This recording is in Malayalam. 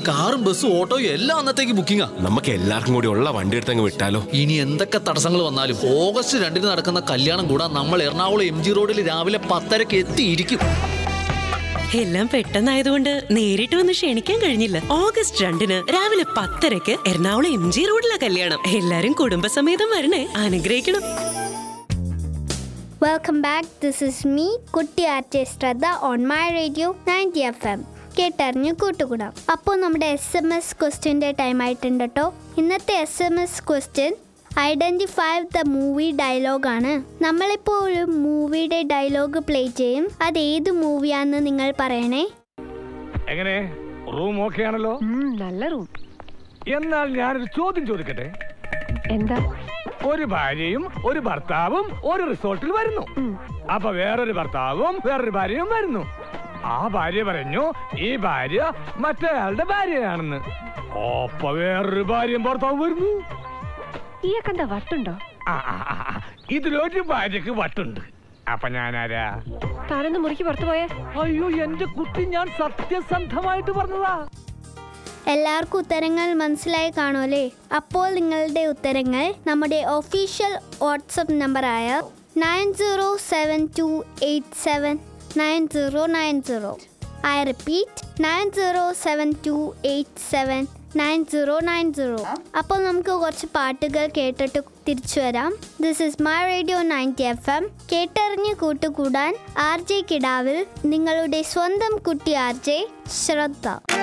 കാറും ബസ്സും ഓട്ടോയും എല്ലാം അന്നത്തേക്ക് ബുക്കിംഗാ നമുക്ക് എല്ലാവർക്കും കൂടി ഉള്ള വണ്ടി എടുത്ത് അങ്ങ് വിട്ടാലോ ഇനി എന്തൊക്കെ തടസ്സങ്ങൾ വന്നാലും ഓഗസ്റ്റ് രണ്ടിന് നടക്കുന്ന കല്യാണം കൂടാൻ നമ്മൾ എറണാകുളം എം ജി റോഡിൽ രാവിലെ പത്തരക്ക് എത്തിയിരിക്കും എല്ലാം പെട്ടെന്നായതുകൊണ്ട് നേരിട്ട് വന്ന് ക്ഷണിക്കാൻ കഴിഞ്ഞില്ല ഓഗസ്റ്റ് രണ്ടിന് രാവിലെ പത്തരക്ക് എറണാകുളം എം ജി റോഡിലെ കല്യാണം എല്ലാരും കുടുംബസമേതം വരണേ അനുഗ്രഹിക്കണം welcome back this is me കുട്ടി artist Shraddha on my radio ninety F M കേട്ടറിഞ്ഞു കൂട്ടുകൂടാം അപ്പോൾ നമ്മുടെ എസ് എം എസ് ക്വസ്റ്റ്യൻ്റെ ടൈം ആയിട്ടുണ്ട് കേട്ടോ ഇന്നത്തെ S M S question identify the movie ഡയലോഗാണ് നമ്മളിപ്പോൾ ഒരു മൂവിയുടെ ഡയലോഗ് പ്ലേ ചെയ്യും അത് ഏത് മൂവിയാണെന്ന് നിങ്ങൾ പറയണേ എങ്ങനെ റൂം ഓക്കെ ആണല്ലോ നല്ല റൂം എന്നാൽ ഞാനൊരു ചോദ്യം ചോദിക്കട്ടെ എന്താ ഒരു ഭാര്യയും ഒരു ഭർത്താവും ഒരു റിസോർട്ടിൽ വരുന്നു അപ്പൊ വേറൊരു ഭർത്താവും വേറൊരു ഭാര്യയും വരുന്നു ആ ഭാര്യ പറഞ്ഞു ഈ ഭാര്യ മറ്റേയാളുടെ ഭാര്യയാണെന്ന് ഒപ്പ വേറൊരു ഭാര്യയും ഭർത്താവും വരുന്നു ഈയക്കെന്താ വട്ടുണ്ടോ ആ, ആ, ആ, ആ. ഇതിലൊരു ഭാര്യക്ക് വട്ടുണ്ട് അപ്പൊ ഞാനാരാ താനൊന്ന് മുറിക്ക് പുറത്തു പോയേ അയ്യോ എന്റെ കുട്ടി ഞാൻ സത്യസന്ധമായിട്ട് പറഞ്ഞതാ എല്ലാവർക്കും ഉത്തരങ്ങൾ മനസ്സിലായി കാണുമല്ലേ അപ്പോൾ നിങ്ങളുടെ ഉത്തരങ്ങൾ നമ്മുടെ ഒഫീഷ്യൽ വാട്സപ്പ് നമ്പറായ nine zero seven two eight seven nine zero nine zero I repeat nine zero seven two eight seven nine zero nine zero അപ്പോൾ നമുക്ക് കുറച്ച് പാട്ടുകൾ കേട്ടിട്ട് തിരിച്ചു വരാം this is my radio ninety F M കേട്ടറിഞ്ഞ് കൂട്ടുകൂടാൻ ആർ ജെ കിടാവിൽ നിങ്ങളുടെ സ്വന്തം കുട്ടി ആർ ജെ ശ്രദ്ധ